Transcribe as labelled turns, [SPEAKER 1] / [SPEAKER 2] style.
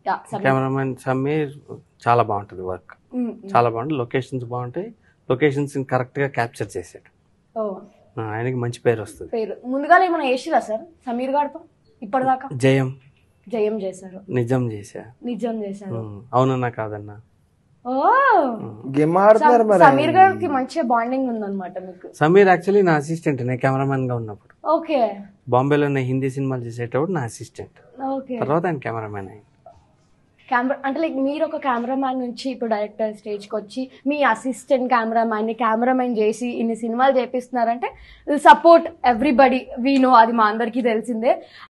[SPEAKER 1] Yeah Sameer
[SPEAKER 2] cameraman Sameer చాలా బాగుంటుంది work
[SPEAKER 1] మ్మ్.
[SPEAKER 2] చాలా బాగుంటుంది లొకేషన్స్ బాగుంటాయి లొకేషన్స్ కరెక్ట్గా క్యాప్చర్ చేసాడు
[SPEAKER 1] ఓ
[SPEAKER 2] ఆ, ఆయనకి మంచి పేరు వస్తుంది
[SPEAKER 1] పేరు ముందుగా ఏమైనా వేసిరా సార్ సమీర్ గారితో ఇప్పటిదాకా
[SPEAKER 2] జయం
[SPEAKER 1] జయం చేశారు
[SPEAKER 2] నిజం చేశా
[SPEAKER 1] నిజం చేశారు
[SPEAKER 2] ఉమ్, అవునన్నా కాదన్నా
[SPEAKER 1] ఓ
[SPEAKER 3] గేమ్ ఆడుతున్నారు మరి
[SPEAKER 1] సమీర్ గారికి మంచిగా బాండింగ్ ఉందన్నమాట మీకు
[SPEAKER 2] సమీర్ యాక్చువల్లీ నా అసిస్టెంట్ నేను కెమెరామెన్ గా ఉన్నప్పుడు
[SPEAKER 1] ఓకే
[SPEAKER 2] బాంబేలో నేను హిందీ సినిమాలు చేసేటప్పుడు నా అసిస్టెంట్
[SPEAKER 1] ఓకే
[SPEAKER 2] తర్వాత ఆయన కెమెరామెన్ అయింది
[SPEAKER 1] కెమెరా అంటే లైక్ మీరు ఒక కెమెరామ్యాన్ నుంచి ఇప్పుడు డైరెక్టర్ స్టేజ్కి వచ్చి మీ అసిస్టెంట్ కెమెరామ్యాన్ని కెమెరామెన్ చేసి ఇన్ని సినిమాలు చేపిస్తున్నారంటే సపోర్ట్ ఎవ్రీబడి వీ నో అది మా అందరికీ తెలిసిందే